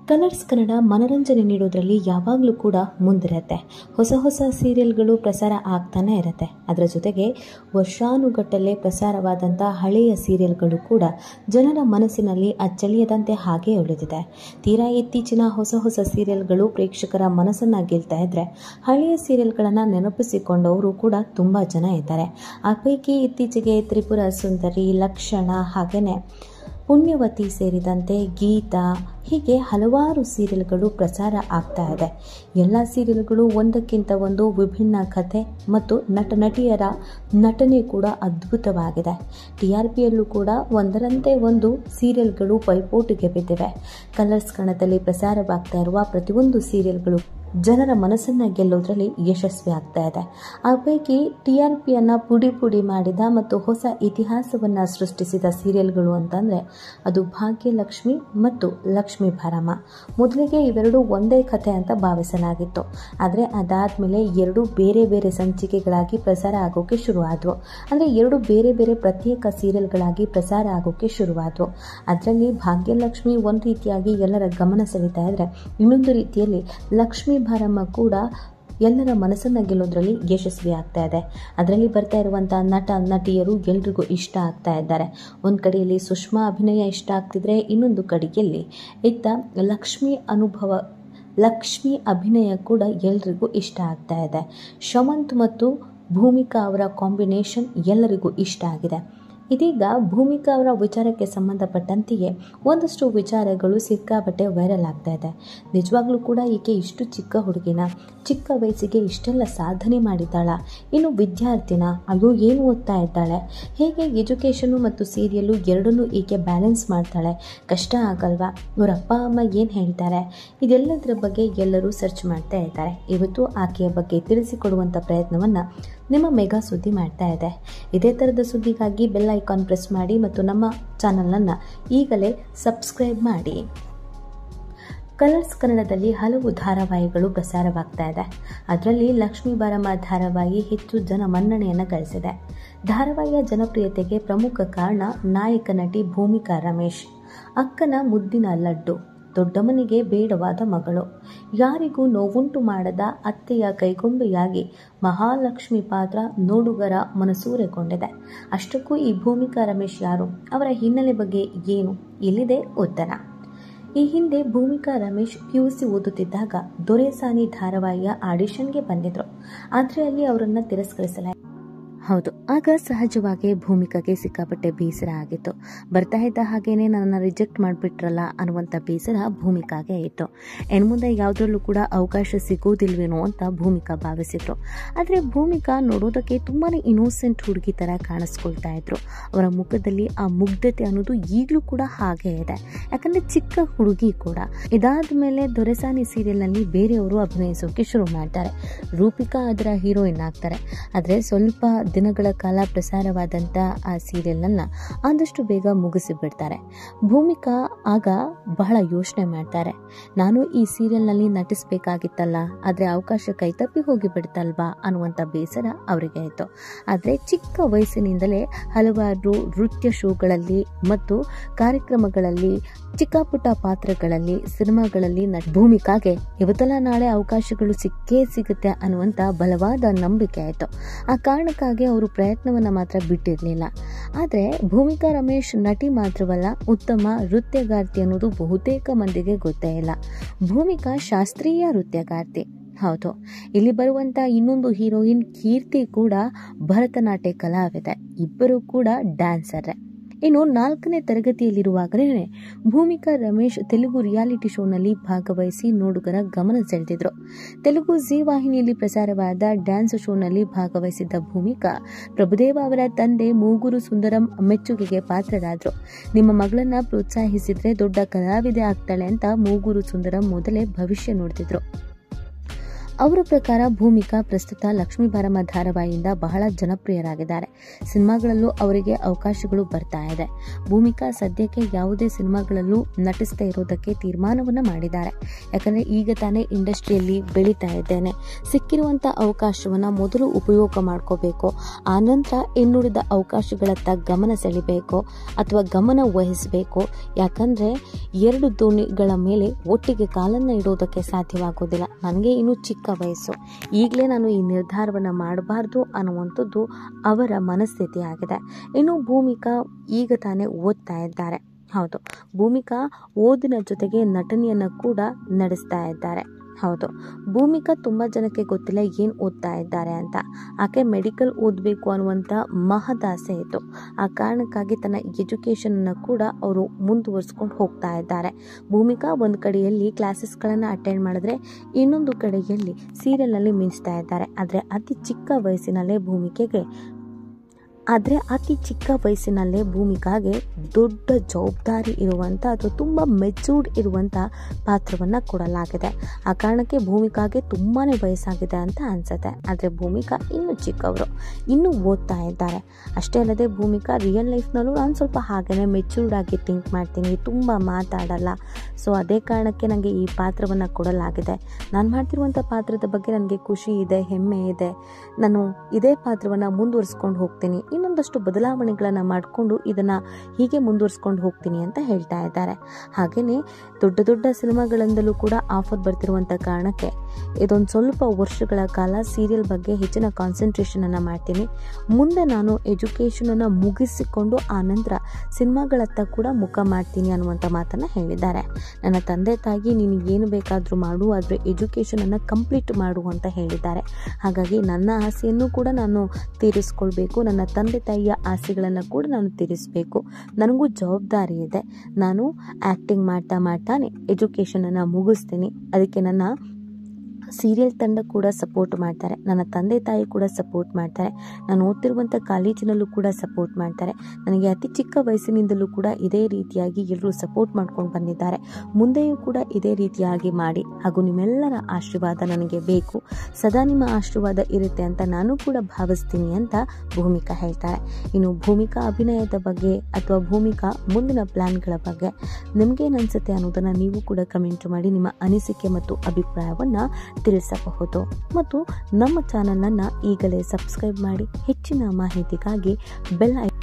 colours Kannada ಮನರಂಜನೆ ನೀಡೋದ್ರಲ್ಲಿ ಯಾವಾಗಲೂ ಕೂಡ ಮುಂದಿರುತ್ತೆ ಹೊಸ ಹೊಸ ಸೀರಿಯಲ್ಗಳು ಪ್ರಸಾರ ಆಗ್ತಾನೆ ಇರುತ್ತೆ ಅದರ ಜೊತೆಗೆ ವರ್ಷಾನುಗಟ್ಟಲೆ ಪ್ರಸಾರವಾದಂಥ ಹಳೆಯ ಸೀರಿಯಲ್ಗಳು ಕೂಡ ಜನರ ಮನಸ್ಸಿನಲ್ಲಿ ಅಚ್ಚಳಿಯದಂತೆ ಹಾಗೆ ಉಳಿದಿದೆ ತೀರಾ ಇತ್ತೀಚಿನ ಹೊಸ ಹೊಸ ಸೀರಿಯಲ್ಗಳು ಪ್ರೇಕ್ಷಕರ ಮನಸ್ಸನ್ನು ಗೆಲ್ತಾ ಇದ್ರೆ ಹಳೆಯ ಸೀರಿಯಲ್ಗಳನ್ನು ನೆನಪಿಸಿಕೊಂಡವರು ಕೂಡ ತುಂಬ ಜನ ಇದ್ದಾರೆ ಆ ಪೈಕಿ ಇತ್ತೀಚೆಗೆ ತ್ರಿಪುರ ಸುಂದರಿ ಲಕ್ಷಣ ಹಾಗೆಯೇ ಪುಣ್ಯವತಿ ಸೇರಿದಂತೆ ಗೀತಾ ಹೀಗೆ ಹಲವಾರು ಸೀರಿಯಲ್ಗಳು ಪ್ರಸಾರ ಆಗ್ತಾ ಇದೆ ಎಲ್ಲ ಸೀರಿಯಲ್ಗಳು ಒಂದಕ್ಕಿಂತ ಒಂದು ವಿಭಿನ್ನ ಕಥೆ ಮತ್ತು ನಟ ನಟಿಯರ ನಟನೆ ಕೂಡ ಅದ್ಭುತವಾಗಿದೆ ಟಿ ಆರ್ ಪಿಯಲ್ಲೂ ಕೂಡ ಒಂದರಂತೆ ಒಂದು ಸೀರಿಯಲ್ಗಳು ಪೈಪೋಟಿಗೆ ಬಿದ್ದಿವೆ ಕಲರ್ಸ್ ಕನ್ನಡದಲ್ಲಿ ಪ್ರಸಾರವಾಗ್ತಾ ಇರುವ ಪ್ರತಿಯೊಂದು ಸೀರಿಯಲ್ಗಳು ಜನರ ಮನಸ್ಸನ್ನು ಗೆಲ್ಲೋದ್ರಲ್ಲಿ ಯಶಸ್ವಿ ಆಗ್ತಾ ಇದೆ ಆ ಪೈಕಿ ಟಿ ಆರ್ ಪಿಯನ್ನು ಪುಡಿ ಪುಡಿ ಮಾಡಿದ ಮತ್ತು ಹೊಸ ಇತಿಹಾಸವನ್ನು ಸೃಷ್ಟಿಸಿದ ಸೀರಿಯಲ್ಗಳು ಅಂತಂದರೆ ಅದು ಭಾಗ್ಯಲಕ್ಷ್ಮಿ ಮತ್ತು ಲಕ್ಷ್ಮೀ ಭಾರಮ್ಮ ಮೊದಲಿಗೆ ಇವೆರಡು ಒಂದೇ ಕಥೆ ಅಂತ ಭಾವಿಸಲಾಗಿತ್ತು ಆದರೆ ಅದಾದಮೇಲೆ ಎರಡು ಬೇರೆ ಬೇರೆ ಸಂಚಿಕೆಗಳಾಗಿ ಪ್ರಸಾರ ಆಗೋಕ್ಕೆ ಶುರುವಾದವು ಅಂದರೆ ಎರಡು ಬೇರೆ ಬೇರೆ ಪ್ರತ್ಯೇಕ ಸೀರಿಯಲ್ಗಳಾಗಿ ಪ್ರಸಾರ ಆಗೋಕ್ಕೆ ಶುರುವಾದವು ಅದರಲ್ಲಿ ಭಾಗ್ಯಲಕ್ಷ್ಮಿ ಒಂದು ರೀತಿಯಾಗಿ ಎಲ್ಲರ ಗಮನ ಸೆಳೀತಾ ಇದ್ದರೆ ಇನ್ನೊಂದು ರೀತಿಯಲ್ಲಿ ಲಕ್ಷ್ಮೀ ಭಾರಮ್ಮ ಕೂಡ ಎಲ್ಲರ ಮನಸ್ಸನ್ನು ಗೆಲ್ಲೋದ್ರಲ್ಲಿ ಯಶಸ್ವಿ ಆಗ್ತಾ ಇದೆ ಅದರಲ್ಲಿ ಬರ್ತಾ ಇರುವಂಥ ನಟ ನಟಿಯರು ಎಲ್ರಿಗೂ ಇಷ್ಟ ಆಗ್ತಾ ಇದ್ದಾರೆ ಒಂದು ಕಡೆಯಲ್ಲಿ ಸುಷ್ಮಾ ಅಭಿನಯ ಇಷ್ಟ ಆಗ್ತಿದ್ರೆ ಇನ್ನೊಂದು ಕಡೆಯಲ್ಲಿ ಇತ್ತ ಲಕ್ಷ್ಮಿ ಅನುಭವ ಲಕ್ಷ್ಮಿ ಅಭಿನಯ ಕೂಡ ಎಲ್ರಿಗೂ ಇಷ್ಟ ಆಗ್ತಾ ಇದೆ ಶಮಂತ್ ಮತ್ತು ಭೂಮಿಕಾ ಅವರ ಕಾಂಬಿನೇಷನ್ ಎಲ್ಲರಿಗೂ ಇಷ್ಟ ಆಗಿದೆ ಇದೀಗ ಭೂಮಿಕಾ ಅವರ ವಿಚಾರಕ್ಕೆ ಸಂಬಂಧಪಟ್ಟಂತೆಯೇ ಒಂದಷ್ಟು ವಿಚಾರಗಳು ಸಿಕ್ಕಾಪಟ್ಟೆ ವೈರಲ್ ಆಗ್ತಾ ಇದೆ ನಿಜವಾಗ್ಲೂ ಕೂಡ ಈಕೆ ಇಷ್ಟು ಚಿಕ್ಕ ಹುಡುಗಿನ ಚಿಕ್ಕ ವಯಸ್ಸಿಗೆ ಇಷ್ಟೆಲ್ಲ ಸಾಧನೆ ಮಾಡಿದ್ದಾಳ ಇನ್ನು ವಿದ್ಯಾರ್ಥಿನ ಅಯ್ಯೋ ಏನು ಓದ್ತಾ ಇದ್ದಾಳೆ ಹೇಗೆ ಎಜುಕೇಷನು ಮತ್ತು ಸೀರಿಯಲ್ಲು ಎರಡನ್ನೂ ಈಕೆ ಬ್ಯಾಲೆನ್ಸ್ ಮಾಡ್ತಾಳೆ ಕಷ್ಟ ಆಗಲ್ವಾ ಇವರ ಅಪ್ಪ ಅಮ್ಮ ಏನು ಹೇಳ್ತಾರೆ ಇದೆಲ್ಲದರ ಬಗ್ಗೆ ಎಲ್ಲರೂ ಸರ್ಚ್ ಮಾಡ್ತಾ ಇದ್ದಾರೆ ಇವತ್ತು ಆಕೆಯ ಬಗ್ಗೆ ತಿಳಿಸಿಕೊಡುವಂಥ ಪ್ರಯತ್ನವನ್ನು ನಿಮ್ಮ ಮೆಗಾ ಸುದ್ದಿ ಮಾಡ್ತಾ ಇದೆ ಇದೇ ಥರದ ಸುದ್ದಿಗಾಗಿ ಬೆಲ್ ಐಕಾನ್ ಪ್ರೆಸ್ ಮಾಡಿ ಮತ್ತು ನಮ್ಮ ಚಾನಲನ್ನು ಈಗಲೇ ಸಬ್ಸ್ಕ್ರೈಬ್ ಮಾಡಿ ಕಲರ್ಸ್ ಕನ್ನಡದಲ್ಲಿ ಹಲವು ಧಾರಾವಾಹಿಗಳು ಪ್ರಸಾರವಾಗ್ತಾ ಇದೆ ಅದರಲ್ಲಿ ಲಕ್ಷ್ಮೀ ಬಾರಮ್ಮ ಧಾರಾವಾಹಿ ಹೆಚ್ಚು ಜನ ಮನ್ನಣೆಯನ್ನು ಗಳಿಸಿದೆ ಧಾರಾವಾಹಿಯ ಜನಪ್ರಿಯತೆಗೆ ಪ್ರಮುಖ ಕಾರಣ ನಾಯಕ ನಟಿ ಭೂಮಿಕಾ ರಮೇಶ್ ಅಕ್ಕನ ಮುದ್ದಿನ ಲಡ್ಡು ದೊಡ್ಡಮ್ಮನಿಗೆ ಬೇಡವಾದ ಮಗಳು ಯಾರಿಗೂ ನೋವುಂಟು ಮಾಡದ ಅತ್ತೆಯ ಕೈಗೊಂಬೆಯಾಗಿ ಮಹಾಲಕ್ಷ್ಮಿ ಪಾತ್ರ ನೋಡುಗರ ಮನಸೂರೆಗೊಂಡಿದೆ ಅಷ್ಟಕ್ಕೂ ಈ ಭೂಮಿಕಾ ರಮೇಶ್ ಯಾರು ಅವರ ಹಿನ್ನೆಲೆ ಬಗ್ಗೆ ಏನು ಇಲ್ಲಿದೆ ಉತ್ತರ ಈ ಹಿಂದೆ Bhoomika Ramesh P U C ಓದುತ್ತಿದ್ದಾಗ ದೊರೆಸಾನಿ ಧಾರಾವಾಹಿಯ ಆಡಿಷನ್ಗೆ ಬಂದಿದ್ರು ಆದರೆ ಅಲ್ಲಿ ಅವರನ್ನು ತಿರಸ್ಕರಿಸಲಾಯಿತು ಹೌದು ಆಗ ಸಹಜವಾಗಿ ಭೂಮಿಕಾಗೆ ಸಿಕ್ಕಾಪಟ್ಟೆ ಬೇಸರ ಆಗಿತ್ತು ಬರ್ತಾ ಇದ್ದ ಹಾಗೇನೆ ನನ್ನನ್ನು ರಿಜೆಕ್ಟ್ ಮಾಡಿಬಿಟ್ರಲ್ಲ ಅನ್ನುವಂಥ ಬೇಸರ ಭೂಮಿಕಾಗೆ ಇತ್ತು ಇನ್ನು ಮುಂದೆ ಯಾವುದ್ರಲ್ಲೂ ಕೂಡ ಅವಕಾಶ ಸಿಗೋದಿಲ್ವೇನೋ ಅಂತ ಭೂಮಿಕಾ ಭಾವಿಸಿದ್ರು ಆದರೆ ಭೂಮಿಕಾ ನೋಡೋದಕ್ಕೆ ತುಂಬಾ ಇನ್ನೋಸೆಂಟ್ ಹುಡುಗಿ ಥರ ಕಾಣಿಸ್ಕೊಳ್ತಾ ಇದ್ರು ಅವರ ಮುಖದಲ್ಲಿ ಆ ಮುಗ್ಧತೆ ಅನ್ನೋದು ಈಗಲೂ ಕೂಡ ಹಾಗೇ ಇದೆ ಯಾಕಂದರೆ ಚಿಕ್ಕ ಹುಡುಗಿ ಕೂಡ ಇದಾದ ಮೇಲೆ ದೊರೆಸಾನಿ ಸೀರಿಯಲ್ನಲ್ಲಿ ಬೇರೆಯವರು ಅಭಿನಯಿಸೋಕೆ ಶುರು ಮಾಡ್ತಾರೆ ರೂಪಿಕಾ ಅದರ ಹೀರೋಯಿನ್ ಆಗ್ತಾರೆ ಆದರೆ ಸ್ವಲ್ಪ ದಿನಗಳ ಕಾಲ ಪ್ರಸಾರವಾದಂಥ ಆ ಸೀರಿಯಲನ್ನು ಆದಷ್ಟು ಬೇಗ ಮುಗಿಸಿಬಿಡ್ತಾರೆ ಭೂಮಿಕಾ ಆಗ ಬಹಳ ಯೋಚನೆ ಮಾಡ್ತಾರೆ ನಾನು ಈ ಸೀರಿಯಲ್ನಲ್ಲಿ ನಟಿಸಬೇಕಾಗಿತ್ತಲ್ಲ ಆದರೆ ಅವಕಾಶ ಕೈತಪ್ಪಿ ಹೋಗಿಬಿಡ್ತಲ್ವಾ ಅನ್ನುವಂಥ ಬೇಸರ ಅವರಿಗೆ ಆಯಿತು ಆದರೆ ಚಿಕ್ಕ ವಯಸ್ಸಿನಿಂದಲೇ ಹಲವಾರು ನೃತ್ಯ ಶೋಗಳಲ್ಲಿ ಮತ್ತು ಕಾರ್ಯಕ್ರಮಗಳಲ್ಲಿ ಚಿಕ್ಕ ಪುಟ್ಟ ಪಾತ್ರಗಳಲ್ಲಿ ಸಿನಿಮಾಗಳಲ್ಲಿ ನಟ ಭೂಮಿಕಾಗೆ ಇವತ್ತಲ್ಲ ನಾಳೆ ಅವಕಾಶಗಳು ಸಿಕ್ಕೇ ಸಿಗುತ್ತೆ ಅನ್ನುವಂಥ ಬಲವಾದ ನಂಬಿಕೆ ಆಯಿತು ಆ ಕಾರಣಕ್ಕಾಗಿ ಅವರು ಪ್ರಯತ್ನವನ್ನು ಮಾತ್ರ ಬಿಟ್ಟಿರಲಿಲ್ಲ ಆದರೆ ಭೂಮಿಕಾ ರಮೇಶ್ ನಟಿ ಮಾತ್ರವಲ್ಲ ಉತ್ತಮ ನೃತ್ಯಗಾರ್ತಿ ಅನ್ನೋದು ಬಹುತೇಕ ಮಂದಿಗೆ ಗೊತ್ತೇ ಇಲ್ಲ ಭೂಮಿಕಾ ಶಾಸ್ತ್ರೀಯ ನೃತ್ಯಗಾರ್ತಿ ಹೌದು ಇಲ್ಲಿ ಬರುವಂಥ ಇನ್ನೊಂದು ಹೀರೋಯಿನ್ ಕೀರ್ತಿ ಕೂಡ ಭರತನಾಟ್ಯ ಕಲಾವಿದೆ ಇಬ್ಬರು ಕೂಡ ಡ್ಯಾನ್ಸರ್ರೆ ಇನ್ನು ನಾಲ್ಕನೇ ತರಗತಿಯಲ್ಲಿರುವಾಗಲೇ ಭೂಮಿಕಾ ರಮೇಶ್ ತೆಲುಗು ರಿಯಾಲಿಟಿ ಶೋನಲ್ಲಿ ಭಾಗವಹಿಸಿ ನೋಡುಗರ ಗಮನ ಸೆಳೆದಿದ್ರು ತೆಲುಗು ಜಿ ವಾಹಿನಿಯಲ್ಲಿ ಪ್ರಸಾರವಾದ ಡ್ಯಾನ್ಸ್ ಶೋನಲ್ಲಿ ಭಾಗವಹಿಸಿದ್ದ ಭೂಮಿಕಾ ಪ್ರಭುದೇವ ಅವರ ತಂದೆ ಮೂಗೂರು ಸುಂದರಂ ಮೆಚ್ಚುಗೆಗೆ ಪಾತ್ರರಾದ್ರು ನಿಮ್ಮ ಮಗಳನ್ನ ಪ್ರೋತ್ಸಾಹಿಸಿದ್ರೆ ದೊಡ್ಡ ಕಲಾವಿದೆ ಆಗ್ತಾಳೆ ಅಂತ ಮೂಗೂರು ಸುಂದರಂ ಮೊದಲೇ ಭವಿಷ್ಯ ನೋಡ್ತಿದ್ರು ಅವರ ಪ್ರಕಾರ ಭೂಮಿಕಾ ಪ್ರಸ್ತುತ ಲಕ್ಷ್ಮೀ ಬಾರಮ್ಮ ಧಾರಾವಾಹಿಯಿಂದ ಬಹಳ ಜನಪ್ರಿಯರಾಗಿದ್ದಾರೆ ಸಿನಿಮಾಗಳಲ್ಲೂ ಅವರಿಗೆ ಅವಕಾಶಗಳು ಬರ್ತಾ ಇದೆ ಭೂಮಿಕಾ ಸದ್ಯಕ್ಕೆ ಯಾವುದೇ ಸಿನಿಮಾಗಳಲ್ಲೂ ನಟಿಸ್ತಾ ಇರೋದಕ್ಕೆ ತೀರ್ಮಾನವನ್ನ ಮಾಡಿದ್ದಾರೆ ಯಾಕಂದ್ರೆ ಈಗ ತಾನೇ ಇಂಡಸ್ಟ್ರಿಯಲ್ಲಿ ಬೆಳೀತಾ ಇದ್ದೇನೆ ಸಿಕ್ಕಿರುವಂತ ಅವಕಾಶವನ್ನ ಮೊದಲು ಉಪಯೋಗ ಮಾಡ್ಕೋಬೇಕು ಆನಂತರ ಇನ್ನುಳಿದ ಅವಕಾಶಗಳತ್ತ ಗಮನ ಸೆಳಿಬೇಕು ಅಥವಾ ಗಮನ ವಹಿಸಬೇಕು ಯಾಕಂದ್ರೆ ಎರಡು ದೋಣಿಗಳ ಮೇಲೆ ಒಟ್ಟಿಗೆ ಕಾಲನ್ನ ಇಡೋದಕ್ಕೆ ಸಾಧ್ಯವಾಗೋದಿಲ್ಲ ನನಗೆ ಇನ್ನು ಚಿಕ್ಕ ವಯಸ್ಸು ಈಗಲೇ ನಾನು ಈ ನಿರ್ಧಾರವನ್ನು ಮಾಡಬಾರ್ದು ಅನ್ನುವಂಥದ್ದು ಅವರ ಮನಸ್ಥಿತಿ ಆಗಿದೆ ಇನ್ನು ಭೂಮಿಕಾ ಈಗ ತಾನೇ ಓದ್ತಾ ಇದ್ದಾರೆ ಹೌದು ಭೂಮಿಕಾ ಓದಿನ ಜೊತೆಗೆ ನಟನೆಯನ್ನು ಕೂಡ ನಡೆಸ್ತಾ ಇದ್ದಾರೆ ಹೌದು ಭೂಮಿಕಾ ತುಂಬ ಜನಕ್ಕೆ ಗೊತ್ತಿಲ್ಲ ಏನು ಓದ್ತಾ ಇದ್ದಾರೆ ಅಂತ ಆಕೆ ಮೆಡಿಕಲ್ ಓದಬೇಕು ಅನ್ನುವಂಥ ಮಹದಾಸೆ ಇತ್ತು ಆ ಕಾರಣಕ್ಕಾಗಿ ತನ್ನ ಎಜುಕೇಷನನ್ನು ಕೂಡ ಅವರು ಮುಂದುವರಿಸ್ಕೊಂಡು ಹೋಗ್ತಾ ಇದ್ದಾರೆ ಭೂಮಿಕಾ ಒಂದು ಕಡೆಯಲ್ಲಿ ಕ್ಲಾಸಸ್ಗಳನ್ನು ಅಟೆಂಡ್ ಮಾಡಿದ್ರೆ ಇನ್ನೊಂದು ಕಡೆಯಲ್ಲಿ ಸೀರಿಯಲ್ನಲ್ಲಿ ಮಿಂಚ್ತಾ ಇದ್ದಾರೆ ಆದರೆ ಅತಿ ಚಿಕ್ಕ ವಯಸ್ಸಿನಲ್ಲೇ ಭೂಮಿಕೆಗೆ ಆದರೆ ಅತಿ ಚಿಕ್ಕ ವಯಸ್ಸಿನಲ್ಲೇ ಭೂಮಿಕಾಗೆ ದೊಡ್ಡ ಜವಾಬ್ದಾರಿ ಇರುವಂಥ ಅಥವಾ ತುಂಬ ಮೆಚೂರ್ಡ್ ಇರುವಂಥ ಪಾತ್ರವನ್ನು ಕೊಡಲಾಗಿದೆ ಆ ಕಾರಣಕ್ಕೆ ಭೂಮಿಕಾಗೆ ತುಂಬಾ ವಯಸ್ಸಾಗಿದೆ ಅಂತ ಅನಿಸುತ್ತೆ ಆದರೆ ಭೂಮಿಕಾ ಇನ್ನೂ ಚಿಕ್ಕವರು ಇನ್ನೂ ಓದ್ತಾ ಇದ್ದಾರೆ ಅಷ್ಟೇ ಅಲ್ಲದೆ ಭೂಮಿಕಾ ರಿಯಲ್ ಲೈಫ್ನಲ್ಲೂ ನಾನು ಸ್ವಲ್ಪ ಹಾಗೆಯೇ ಮೆಚೂರ್ಡ್ ಆಗಿ ಥಿಂಕ್ ಮಾಡ್ತೀನಿ ತುಂಬ ಮಾತಾಡಲ್ಲ ಸೊ ಅದೇ ಕಾರಣಕ್ಕೆ ನನಗೆ ಈ ಪಾತ್ರವನ್ನು ಕೊಡಲಾಗಿದೆ ನಾನು ಮಾಡ್ತಿರುವಂಥ ಪಾತ್ರದ ಬಗ್ಗೆ ನನಗೆ ಖುಷಿ ಇದೆ ಹೆಮ್ಮೆ ಇದೆ ನಾನು ಇದೇ ಪಾತ್ರವನ್ನು ಮುಂದುವರಿಸ್ಕೊಂಡು ಹೋಗ್ತೀನಿ ಇನ್ನೊಂದಷ್ಟು ಬದಲಾವಣೆಗಳನ್ನು ಮಾಡಿಕೊಂಡು ಇದನ್ನು ಹೀಗೆ ಮುಂದುವರಿಸ್ಕೊಂಡು ಹೋಗ್ತೀನಿ ಅಂತ ಹೇಳ್ತಾ ಇದ್ದಾರೆ ಹಾಗೆಯೇ ದೊಡ್ಡ ದೊಡ್ಡ ಸಿನಿಮಾಗಳಿಂದಲೂ ಕೂಡ ಆಫರ್ ಬರ್ತಿರುವಂಥ ಕಾರಣಕ್ಕೆ ಇದೊಂದು ಸ್ವಲ್ಪ ವರ್ಷಗಳ ಕಾಲ ಸೀರಿಯಲ್ ಬಗ್ಗೆ ಹೆಚ್ಚಿನ ಕಾನ್ಸಂಟ್ರೇಷನನ್ನು ಮಾಡ್ತೀನಿ ಮುಂದೆ ನಾನು ಎಜುಕೇಷನನ್ನು ಮುಗಿಸಿಕೊಂಡು ಆ ನಂತರ ಸಿನಿಮಾಗಳತ್ತ ಕೂಡ ಮುಖ ಮಾಡ್ತೀನಿ ಅನ್ನುವಂಥ ಮಾತನ್ನು ಹೇಳಿದ್ದಾರೆ ನನ್ನ ತಂದೆ ತಾಯಿ ನೀನು ಏನು ಬೇಕಾದರೂ ಮಾಡು ಆದರೆ ಎಜುಕೇಷನನ್ನು ಕಂಪ್ಲೀಟ್ ಮಾಡು ಅಂತ ಹೇಳಿದ್ದಾರೆ ಹಾಗಾಗಿ ನನ್ನ ಆಸೆಯನ್ನು ಕೂಡ ನಾನು ತೀರಿಸ್ಕೊಳ್ಬೇಕು ನನ್ನ ತಂದೆ ತಾಯಿಯ ಆಸೆಗಳನ್ನು ಕೂಡ ನಾನು ತೀರಿಸಬೇಕು ನನಗೂ ಜವಾಬ್ದಾರಿ ಇದೆ ನಾನು ಆ್ಯಕ್ಟಿಂಗ್ ಮಾಡ್ತಾ ಮಾಡ್ತಾನೆ ಎಜುಕೇಷನನ್ನು ಮುಗಿಸ್ತೀನಿ ಅದಕ್ಕೆ ನನ್ನ ಸೀರಿಯಲ್ ತಂಡ ಕೂಡ ಸಪೋರ್ಟ್ ಮಾಡ್ತಾರೆ ನನ್ನ ತಂದೆ ತಾಯಿ ಕೂಡ ಸಪೋರ್ಟ್ ಮಾಡ್ತಾರೆ ನಾನು ಓದ್ತಿರುವಂಥ ಕಾಲೇಜಿನಲ್ಲೂ ಕೂಡ ಸಪೋರ್ಟ್ ಮಾಡ್ತಾರೆ ನನಗೆ ಅತಿ ಚಿಕ್ಕ ವಯಸ್ಸಿನಿಂದಲೂ ಕೂಡ ಇದೇ ರೀತಿಯಾಗಿ ಎಲ್ಲರೂ ಸಪೋರ್ಟ್ ಮಾಡ್ಕೊಂಡು ಬಂದಿದ್ದಾರೆ ಮುಂದೆಯೂ ಕೂಡ ಇದೇ ರೀತಿಯಾಗಿ ಮಾಡಿ ಹಾಗೂ ನಿಮ್ಮೆಲ್ಲರ ಆಶೀರ್ವಾದ ನನಗೆ ಬೇಕು ಸದಾ ನಿಮ್ಮ ಆಶೀರ್ವಾದ ಇರುತ್ತೆ ಅಂತ ನಾನು ಕೂಡ ಭಾವಿಸ್ತೀನಿ ಅಂತ ಭೂಮಿಕಾ ಹೇಳ್ತಾರೆ ಇನ್ನು ಭೂಮಿಕಾ ಅಭಿನಯದ ಬಗ್ಗೆ ಅಥವಾ ಭೂಮಿಕಾ ಮುಂದಿನ ಪ್ಲ್ಯಾನ್ಗಳ ಬಗ್ಗೆ ನಿಮಗೇನು ಅನಿಸುತ್ತೆ ಅನ್ನೋದನ್ನು ನೀವು ಕೂಡ ಕಮೆಂಟ್ ಮಾಡಿ ನಿಮ್ಮ ಅನಿಸಿಕೆ ಮತ್ತು ಅಭಿಪ್ರಾಯವನ್ನು ತಿಳಿಸಬಹುದು ಮತ್ತು ನಮ್ಮ ಚಾನಲನ್ನು ಈಗಲೇ ಸಬ್ಸ್ಕ್ರೈಬ್ ಮಾಡಿ ಹೆಚ್ಚಿನ ಮಾಹಿತಿಗಾಗಿ ಬೆಲ್ ಐ